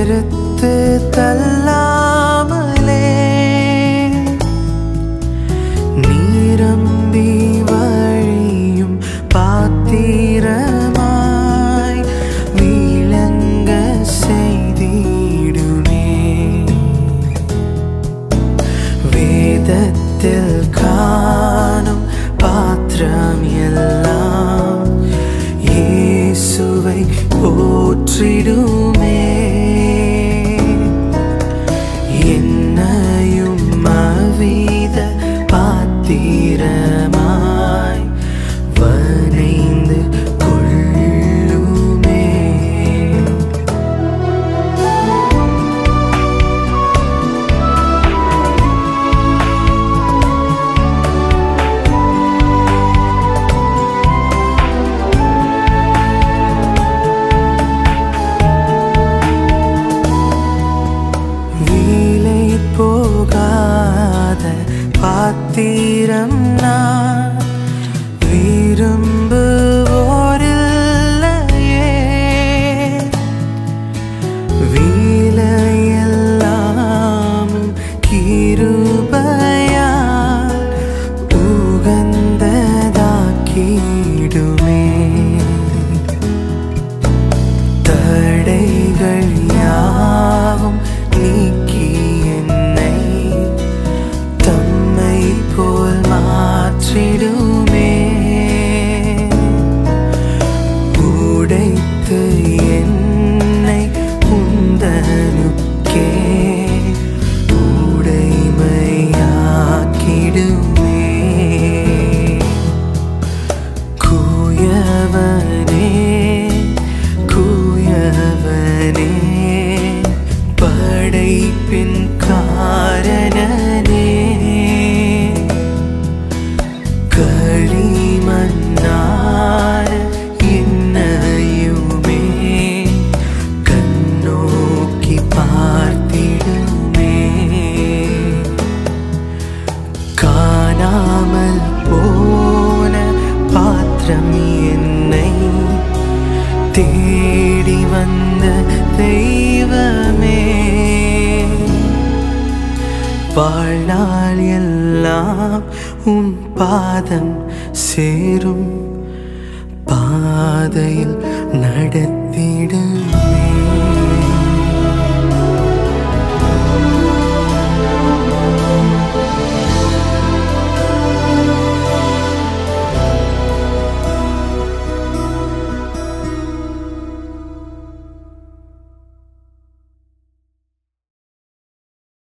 வெறுத்து தள்ளாமலே நீரம்பி வழியும் பாத்திரமாய் விளங்க செய்திடுமே வேதத்தில் காணும் பாத்திரம் எல்லாம் இயேசுவை போற்றிடுமே என்னையும் அவித பாத்திரமாய் வனைந்து கொள்ளுமே வீலை போகாத பாத்திரம் நான் விரும்புவோரில்லையே வீலையெல்லாமும் கிருபையா உகந்ததாக்கிடுமே தடைகள் யாவும் நீக்கி என்னை தம்மை போல் மாற்றிடுமே உடைத்து என்னை உந்தனுக்கே உடைமையாக்கிடுமே கூயவனே கூயவனே படைப்பின் காரணனே களிமண்ணான என்னையுமே கண்ணோக்கி பார்த்திடுமே காணாமல் போன பாத்திரம் என்னை தேடி வந்த தெய்வமே வாழ்நாள் எல்லாம் உம் பாதம் சேரும் பாதையில் நடத்திடும்